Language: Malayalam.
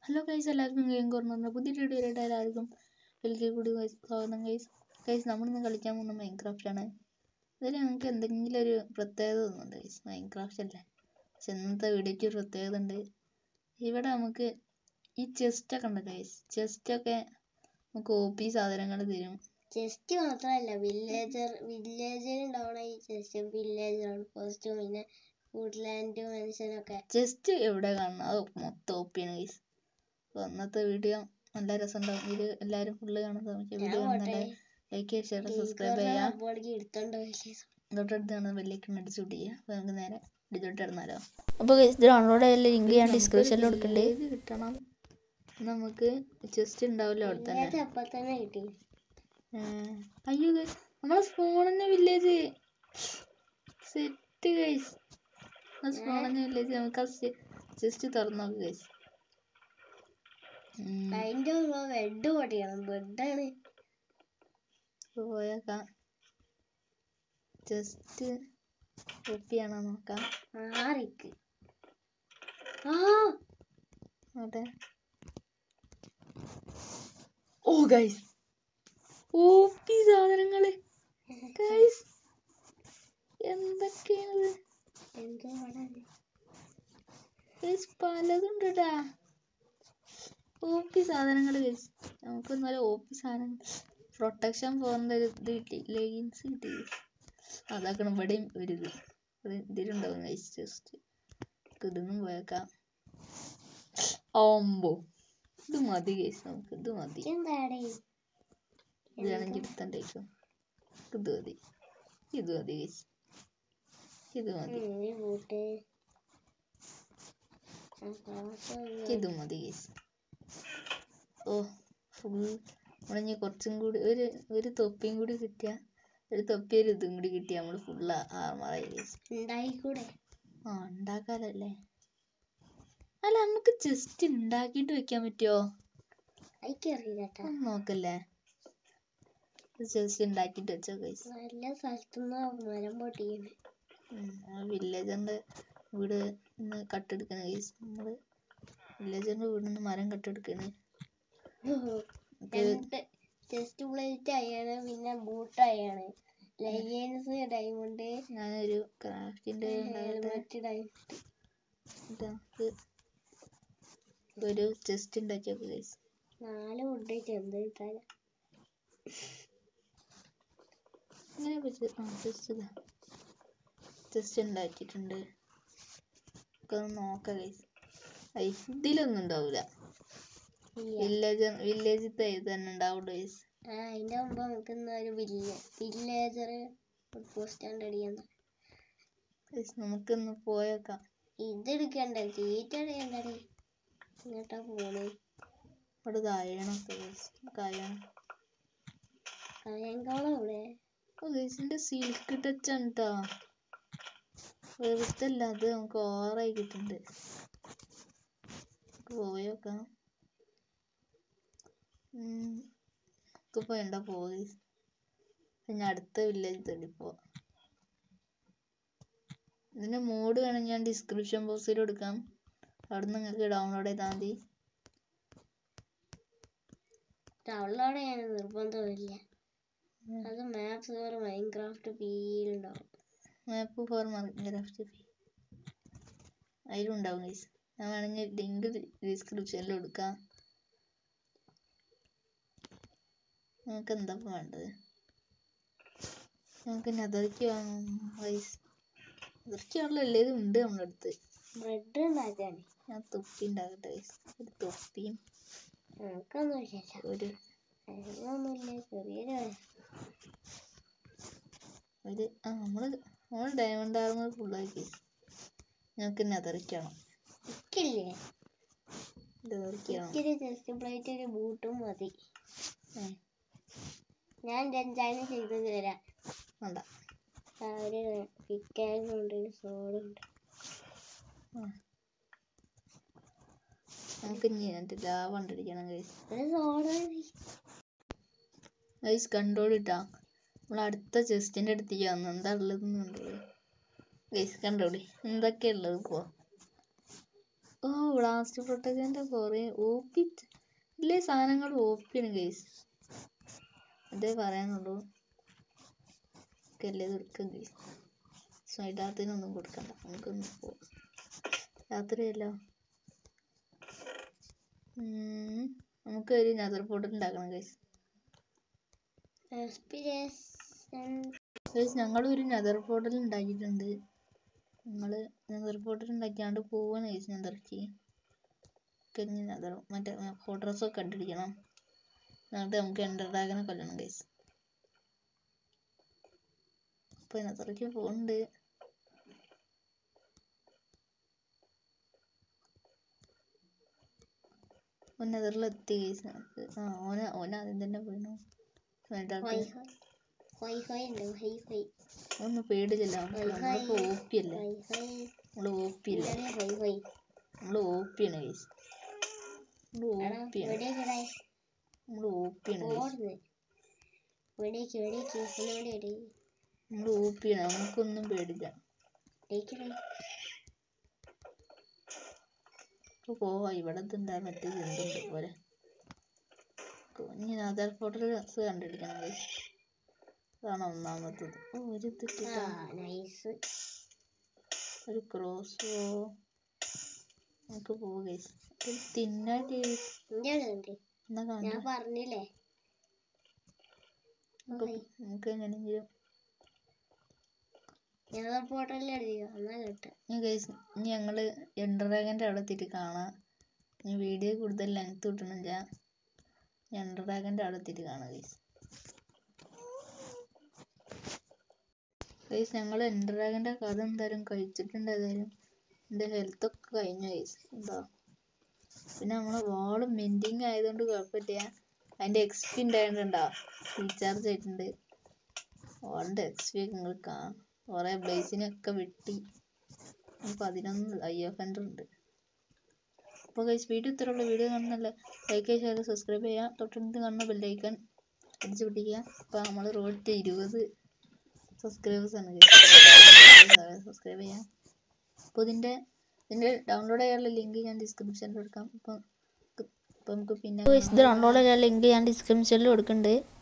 ഹലോ ഗൈസ് എല്ലാവർക്കും ഗെയിം കോർണറിൻ്റെ പുതിയ വീഡിയോയിലായിട്ട് എല്ലാവർക്കും ഒരിക്കൽ കൂടി guys സ്വാഗതം ഗൈസ് ഗൈസ് നമ്മളിന്ന് കളിക്കാൻ പോകുന്ന മൈൻക്രാഫ്റ്റ് ആണ് ഇതിൽ നമുക്ക് എന്തെങ്കിലും ഒരു പ്രത്യേകത തോന്നുന്നുണ്ട് ഗൈസ് മൈൻക്രാഫ്റ്റ് അല്ലേ പക്ഷെ ഇന്നത്തെ വീഡിയോയ്ക്ക് ഒരു പ്രത്യേകത ഉണ്ട് ഇവിടെ നമുക്ക് ഈ ചെസ്റ്റൊക്കെ ഉണ്ട് ഗൈസ് ചെസ്റ്റൊക്കെ നമുക്ക് ഒ പി സാധനങ്ങൾ തരും ചെസ്റ്റ് മാത്രമല്ല വില്ലേജർ വില്ലേജിൽ ഉണ്ടാവണ ഈ ചെസ്റ്റ് വില്ലേജർ പോസ്റ്റും പിന്നെ വുഡ്ലാൻഡ് മനുഷ്യനൊക്കെ ചെസ്റ്റ് എവിടെ കാണണം അത് മൊത്തം ഒ പിയാണ് ഗൈസ് അപ്പോൾ അന്നത്തെ വീഡിയോ നല്ല രസമുണ്ടാവും ഇത് എല്ലാവരും ഫുള്ള് കാണാൻ ശ്രമിക്കുക വീഡിയോ നല്ല ലൈക്ക് ചെയ്യുക ഷെയർ സബ്സ്ക്രൈബ് ചെയ്യുക അപ്പോഴേക്ക് എടുത്തോണ്ടോ വലിയ തൊട്ടടുത്ത് കാണുന്ന ബെല്ലേക്ക് അടിച്ച് ചെയ്യാം അപ്പോൾ നമുക്ക് നേരെ ഇതിലോട്ട് ഇടുന്നാലോ അപ്പോൾ ഇത് ഡൗൺലോഡ് ആയാലും ലിങ്ക് ഞാൻ ഡിസ്ക്രിപ്ഷനിൽ കൊടുക്കണ്ടേ ഇത് കിട്ടണം നമുക്ക് ചെസ്റ്റ് ഉണ്ടാവില്ല അവിടെ തന്നെ വില്ലേജ് അപ്പൊ തന്നെ കിട്ടി ഏഹ്, അയ്യോ ഗൈസ് നമ്മളെ സ്പോണിന്റെ വില്ലേജ് സെറ്റ് ഗൈസ് സ്പോണിന്റെ വില്ലേജ് നമുക്ക് ആ ചെസ്റ്റ് തുറന്നു നോക്ക് ഗൈസ് അതിന്റെ ബെഡ് പൊട്ടിക്കണം ബെഡാണ് പോയേക്കാം ജസ്റ്റ് കോപ്പിയാണോ നോക്കാം ആറിക്ക് ആ അതെ ഓ ഗൈസ് ഓപ്പി സാധനങ്ങള് ഗൈസ് എന്തൊക്കെയാണത് എന്തോ അവിടെ ഗൈസ് പലതുണ്ട് ട്ടാ ഓപ്പി സാധനങ്ങൾ ഗൈസ് നമുക്ക് എന്നാലും ഓപ്പി സാധനം പ്രൊട്ടക്ഷൻ ഫോറിൻ്റെ ഒരു ഇത് കിട്ടി ലെഗിൻസ് കിട്ടി അതാക്കണം ഇവിടെയും ഒരു ഇത് ഇത് ഇതിലുണ്ടാവും ഗൈസ് ജസ്റ്റ് ഇതൊന്നും പോയേക്കാം ഓമ്പോ ഇത് മതി ഗൈസ് നമുക്ക് ഇത് മതി എന്താടേ ഇതാണെങ്കിൽ എടുത്തണ്ടേക്കും ഇത് മതി ഇത് മതി ഗൈസ് ഇത് മതി കൂട്ട് ഇത് മതി ഗൈസ് ഓ ഫുൾ നമ്മളിനി കുറച്ചും കൂടി ഒരു ഒരു തൊപ്പിയും കൂടി കിട്ടിയ ഒരു തൊപ്പി ഒരു ഇതും കൂടി കിട്ടിയ നമ്മൾ ഫുള്ള് ആർമറായി ഗൈസ് ഉണ്ടായിക്കൂടെ ആ ഉണ്ടാക്കാലല്ലേ അല്ല നമുക്ക് ജസ്റ്റ് ഉണ്ടാക്കിയിട്ട് വെക്കാൻ പറ്റുമോ എനിക്കറിയില്ല കേട്ടാ ഒന്ന് നോക്കല്ലേ ജസ്റ്റ് ഉണ്ടാക്കിയിട്ട് വെച്ചോ ഗൈസ് നല്ല സ്ഥലത്തുനിന്ന് മരം പൊട്ടിക്കുന്നത് വില്ലേജറിന്റെ വീട് ഇന്ന് കട്ടെടുക്കണ ഗൈസ് നമ്മള് വില്ലേജറിന്റെ വീടിൽ നിന്ന് മരം കട്ടെടുക്കണ് രണ്ട് ചെസ്റ്റ് പ്ലേറ്റ് അയാണ് പിന്നെ ബൂട്ട് അയാണ് ലൈൻസ് ഡയമണ്ട് ഞാനൊരു ക്രാഫ്റ്റിന്റെ ഹെൽമെറ്റ് ഡയമണ്ട് നമുക്ക് ഒരു ചെസ്റ്റ് ഉണ്ടാക്കിയൊക്കെ ഗൈസ് നാല് ഫുഡ് ചെന്ത് കിട്ടാൻ ഇങ്ങനെ വെച്ച് ആ ചെസ്റ്റ് ഇതാ ചെസ്റ്റ് ഉണ്ടാക്കിയിട്ടുണ്ട് നമുക്ക് ഒന്ന് നോക്കാം ഗൈസ് ഐ ഇതിലൊന്നും ഉണ്ടാവില്ല വില്ലേജ് വില്ലേജിത്തെ ഇത് തന്നെ ഉണ്ടാവുള്ളൂ ഗൈസ് ആ അതിന്റെ മുമ്പ് നമുക്ക് ഇന്ന് ഒരു വില്ലേ വില്ലേജർ ഫുഡ് പോസ്റ്റ് അടിക്കുന്ന ഗൈസ് നമുക്കൊന്ന് പോയേക്കാം ഇത് എടുക്കണ്ട തീറ്റ അടിക്കണ്ടേ ഇങ്ങോട്ടാ പോണ് അവിടെ താഴണം ഗൈസ് കഴിയണം അയങ്കോളം ഇവിടെ ഓ ഗൈസിന്റെ സിൽക്ക് ടച്ച് ആണ് കേട്ടോ വെറുതെ അല്ല അത് നമുക്ക് ഓവറായി കിട്ടുന്നുണ്ട് നമുക്ക് പോയോക്കാം പോയണ്ട പോയി പിന്നെ അടുത്ത വില്ലേജ് തേടി പോവാം ഇതിന്റെ മോഡ് വേണം ഞാൻ ഡിസ്ക്രിപ്ഷൻ ബോക്സിൽ കൊടുക്കാം അവിടെ നിങ്ങൾക്ക് ഡൗൺലോഡ് ചെയ്താൽ മതി ഡൗൺലോഡ് ചെയ്യാൻ നിർബന്ധമില്ല അത് മാപ്സ് ഒരു മൈൻക്രാഫ്റ്റ് ഉണ്ടാവും മാപ്പ് ഫോർ മൈൻക്രാഫ്റ്റ് അതിലുണ്ടാവും ഗൈസ് ഞാൻ വേണമെങ്കിൽ ലിങ്ക് ഡിസ്ക്രിപ്ഷനിൽ കൊടുക്കാം നമുക്ക് എന്താ ഇപ്പൊ വേണ്ടത് നമുക്ക് നെതറിക്ക് വാങ്ങും ഗൈസ് നെതറിക്കാണല്ലോ എല്ലാതും ഉണ്ട് നമ്മുടെ അടുത്ത് ബ്രെഡ് ഉണ്ടാക്കാൻ ഞാൻ തൊപ്പി ഉണ്ടാക്കട്ടെ ഗൈസ് ഒരു തൊപ്പിയും നമുക്കൊന്നുമില്ല ഒരു ഒന്നുമില്ല ചെറിയൊരു ഒരു ആ നമ്മള് നമ്മൾ ഡയമണ്ട് ആർമർ ഫുള്ളാക്കി ഞങ്ങൾക്ക് നെതറിക്കണം ഇക്കില്ലേ നെതറിക്കണം എനിക്കൊരു ചെസ്റ്റ് പ്ലേറ്റ് ഒരു ബൂട്ടും മതി ഏ ഞാൻ രണ്ടാണ് ചെയ്ത് തരാം വേണ്ട ആ, ഒരു പിക്കാനുണ്ട് ഒരു സോഡുണ്ട് നമുക്ക് ഇനി എന്നിട്ട് ലാഭ കണ്ടിരിക്കണം ഗൈസ് ഒരു സോഡ മതി ഗൈസ് കണ്ടോളിട്ടാ നമ്മൾ അടുത്ത ചെസ്റ്റിന്റെ അടുത്തേക്ക് വന്നു എന്താ ഉള്ളത് കണ്ടോളി ഗൈസ് കണ്ടോളി എന്തൊക്കെയാ ഉള്ളത് ഇപ്പോ ഓ ബ്ലാസ്റ്റ് പ്രൊട്ടക്ഷൻ്റെ കുറേ ഓപ്പി ഇല്ലേ സാധനങ്ങൾ ഓപ്പിയാണ് ഗൈസ് അതേ പറയാനുള്ളൂ എല്ലാം കൊടുക്കും ഗൈസ് സ്വൈഡാത്തിനൊന്നും കൊടുക്കണ്ട നമുക്കൊന്ന് പോവാം രാത്രിയല്ലോ ഉം, നമുക്ക് ഒരു നദർ പോർട്ടൽ ഉണ്ടാക്കണം ഗൈസ് എക്സ്പീരിയൻസ് ഗൈസ് ഞങ്ങൾ ഒരു നെതർ പോർട്ടൽ ഉണ്ടാക്കിയിട്ടുണ്ട് ഞങ്ങൾ നെതർ പോർട്ടൽ ഉണ്ടാക്കിയാണ്ട് പോവാണ് ഗൈസ് നെതർക്ക് കഴിഞ്ഞ് നെതർ മറ്റേ ഫോട്ടോസൊക്കെ കണ്ടുപിടിക്കണം എന്നിട്ട് നമുക്ക് എൻ്റർ ഡ്രാഗനെ കൊല്ലണം ഗൈസ് അപ്പോൾ നെതർക്ക് പോകുന്നുണ്ട് ഓൻ നെതറിലെത്തി ഗൈസ് നമുക്ക് ആ ഓന ഓന ആദ്യം തന്നെ പോയിരുന്നു ഹൈ ഹൈ ഹൈ ഉണ്ട് ഹൈ ഹൈ ഒന്ന് പേടിച്ചില്ല നമ്മളിപ്പോ ഓപ്പി അല്ലേ ഹൈ ഹൈ നമ്മള് ഓപ്പി അല്ലേ ഹൈ ഹൈ നമ്മള് ഓപ്പിയാണ് ഗൈസ് നമ്മള് എടാ ഓപ്പിയാണ് എവിടേക്കടാ നമ്മള് ഓപ്പിയാണ് ഗൈസ് ഓടുന്നു എവിടേക്ക് എവിടേക്ക് ഒന്ന് എവിടെ എവിടെ നമ്മള് ഓപ്പിയാണ് നമുക്കൊന്നും പേടില്ല എവിടേക്കടാ ഇപ്പൊ പോവാ ഇവിടെ എന്താ മറ്റേ ജന്തുണ്ട് പോലെ കുഞ്ഞിന് ആധാർ ഫോട്ടോയിൽ കണ്ടുപിടിക്കണം ഗൈസ് അതാണ് ഒന്നാമത്തത് ഓ, ഒരു ആ തെറ്റിട്ടാ നൈസ് ഒരു ക്രോസ് ബോ നമുക്ക് പോവാ ഗൈസ് ഒരു തിന്നായിട്ട് ഇന്റെ ഉണ്ട് എന്നാ ഞാൻ കാണാം പറഞ്ഞില്ലേ നമുക്ക് ഹായ്. നമുക്ക് എങ്ങനെയെങ്കിലും ഞാൻ പോട്ടല്ലേ അടിക്കുക എന്നാ കിട്ടും ഇനി ഗൈസ് ഇനി ഞങ്ങള് എൻഡർഡ്രാഗൻ്റെ അവിടെ എത്തിയിട്ട് കാണാം ഇനി വീഡിയോ കൂടുതൽ ലെങ്ത് കിട്ടണില്ല എൻഡർഡ്രാഗൻ്റെ അവിടെ എത്തിയിട്ട് കാണാം ഗൈസ് ഗൈസ് ഞങ്ങൾ എൻഡർഡ്രാഗൻ്റെ കഥ എന്തായാലും കഴിച്ചിട്ടുണ്ട് ഏതായാലും എൻ്റെ ഹെൽത്ത് ഒക്കെ കഴിഞ്ഞു ഗൈസ് എന്താ പിന്നെ നമ്മളെ വാള് മെൻഡിങ് ആയതുകൊണ്ട് കുഴപ്പമില്ല അതിൻ്റെ എക്സ് പി ഉണ്ടായിട്ടുണ്ടോ റീചാർജ് ആയിട്ടുണ്ട് വാളിൻ്റെ എക്സ് പി ഒക്കെ നിങ്ങൾ കാണാം കുറേ ബ്ലേസിനൊക്കെ വെട്ടി ഒരു പതിനൊന്ന് ഐ എഫ് ഹൺഡ്രഡ് ഉണ്ട് അപ്പോൾ ഗൈസ് വീഡിയോ ഇത്രയുള്ള വീഡിയോ കാണുന്നല്ല ലൈക്ക് ഷെയർ സബ്സ്ക്രൈബ് ചെയ്യുക തൊട്ടടുത്ത് കാണുന്ന ബെല്ലൈക്കൺ അടിച്ചു പിടിക്കുക അപ്പോൾ നമ്മൾ റോഡ് ടു ഇരുപത് സബ്സ്ക്രൈബേഴ്സ് ആണ് സബ്സ്ക്രൈബ് ചെയ്യാം അപ്പോൾ ഇതിൻ്റെ ഇതിൻ്റെ ഡൗൺലോഡ് ചെയ്യാനുള്ള ലിങ്ക് ഞാൻ ഡിസ്ക്രിപ്ഷനിൽ കൊടുക്കാം അപ്പോൾ അപ്പോൾ നമുക്ക് പിന്നെ ഇത് ഡൗൺലോഡ് ചെയ്യാൻ ലിങ്ക് ഞാൻ ഡിസ്ക്രിപ്ഷനിൽ കൊടുക്കുന്നുണ്ട്